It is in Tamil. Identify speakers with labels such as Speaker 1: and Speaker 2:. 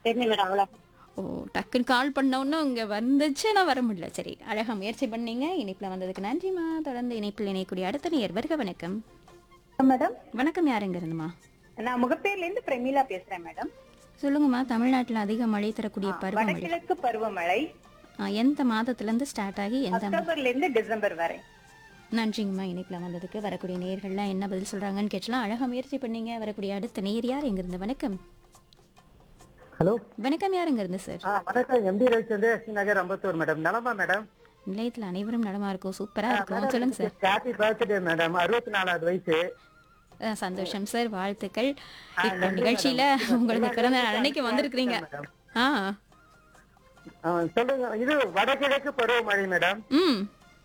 Speaker 1: சரி மேடம் அவ்வளோ
Speaker 2: ஓ டக்குன்னு கால் பண்ணோன்னு இங்கே வந்துச்சு நான் வர முடியல சரி அழகா முயற்சி பண்ணீங்க இணைப்பில் வந்ததுக்கு நன்றிம்மா தொடர்ந்து இணைப்பில் இணையக்கூடிய அடுத்த நேர் வருக வணக்கம்
Speaker 1: மேடம்
Speaker 2: வணக்கம் யாருங்க இருந்துமா
Speaker 1: நான் முகப்பேர்ல இருந்து பிரமிளா பேசுறேன் மேடம்
Speaker 2: சொல்லுங்கம்மா தமிழ்நாட்டில் அதிக மழை தரக்கூடிய பருவமழை
Speaker 1: வடகிழக்கு பருவமழை
Speaker 2: ஆ, எந்த மாதத்துலேருந்து ஸ்டார்ட் ஆகி எந்த
Speaker 1: அக்டோபர்ல இருந்து டிசம்பர் வரை
Speaker 2: நன்றிங்கம்மா இணைப்பில் வந்ததுக்கு வரக்கூடிய நேர்கள்லாம் என்ன பதில் சொல்கிறாங்கன்னு கேட்டலாம் அழகா முயற்சி பண்ணீங்க வரக்கூடிய அடுத்த நேர் யார் எங்கிருந்து வணக்கம்
Speaker 3: ஹலோ
Speaker 2: வணக்கம் யாருங்க இருந்து சார்
Speaker 3: ஆ வணக்கம் MD Ravichandra SD Nagar Ambattur madam நலமா மேடம்
Speaker 2: நிலையத்தில் அனைவரும் நலமா இருக்கும் சூப்பராக இருக்கும் சொல்லுங்க சார்
Speaker 3: ஹாப்பி பர்த்டே மேடம் அறுபத்தி நாலாவது வயசு
Speaker 2: ஆ, சந்தோஷம் சார் வாழ்த்துக்கள் இப்போ நிகழ்ச்சியில உங்களுக்கு பிறந்த நாள் அன்னைக்கு வந்திருக்கிறீங்க ஆ
Speaker 3: ஆ, சொல்லுங்க இது வடகிழக்கு பருவமழை மேடம்
Speaker 2: ம்